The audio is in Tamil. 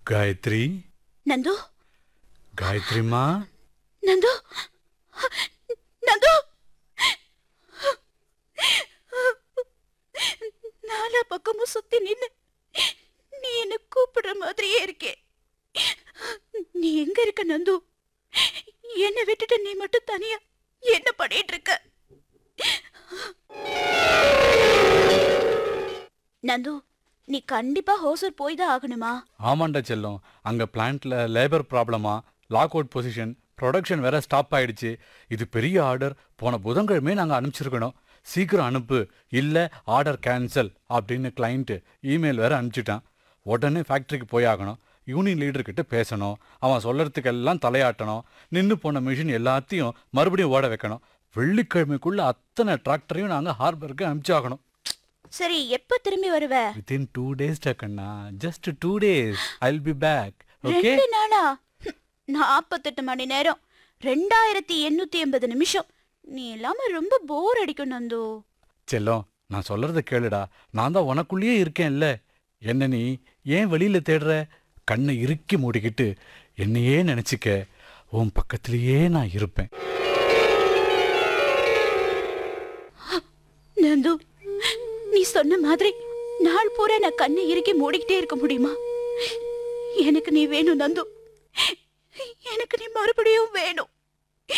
காயத்ரி நந்து காயத்ரிமா நந்து நந்து நாலா பக்கமும் சுத்தி நின்னு நீ என்ன கூப்பிடுற மாதிரியே இருக்கே நீ எங்க இருக்க நந்து என்ன விட்டுட்டு நீ மட்டும் தனியா என்ன பண்ணிட்டு இருக்க நந்து நீ கண்டிப்பா ஹோசூர் போய் தான் ஆகணுமா ஆமாண்டா செல்லம் அங்க பிளான்ட்ல லேபர் ப்ராப்ளமா லாக் அவுட் பொசிஷன் ப்ரொடக்ஷன் வேற ஸ்டாப் ஆயிடுச்சு இது பெரிய ஆர்டர் போன புதன்கிழமை நாங்க அனுப்பிச்சிருக்கணும் சீக்கிரம் அனுப்பு இல்ல ஆர்டர் கேன்சல் அப்படின்னு கிளைண்ட் இமெயில் வேற அனுப்பிச்சிட்டான் உடனே ஃபேக்டரிக்கு போய் ஆகணும் யூனியன் லீடர் கிட்ட பேசணும் அவன் சொல்றதுக்கெல்லாம் தலையாட்டணும் நின்னு போன மிஷின் எல்லாத்தையும் மறுபடியும் ஓட வைக்கணும் வெள்ளிக்கிழமைக்குள்ள அத்தனை டிராக்டரையும் நாங்க ஹார்பருக்கு அனுப்பிச்சாகணும் சரி எப்ப திரும்பி வருவ வித்தின் டூ டேஸ் டக்கண்ணா just two days I will be back okay ரெண்டு நாளா நாற்பத்தெட்டு மணி நேரம் ரெண்டாயிரத்தி எண்ணூத்தி எண்பது நிமிஷம் நீ இல்லாம ரொம்ப போர் அடிக்கும் நந்து செல்லம் நான் சொல்றத கேளுடா நான் தான் உனக்குள்ளேயே இருக்கேன்ல என்ன நீ ஏன் வெளியில தேடுற கண்ணை இறுக்கி மூடிக்கிட்டு என்னையே நினைச்சுக்க உன் பக்கத்திலேயே நான் இருப்பேன் நந்து நீ சொன்ன மாதிரி நாள் பூரா நான் கண்ணை இறுக்கி மூடிக்கிட்டே இருக்க முடியுமா எனக்கு நீ வேணும் நந்து எனக்கு நீ மறுபடியும் வேணும்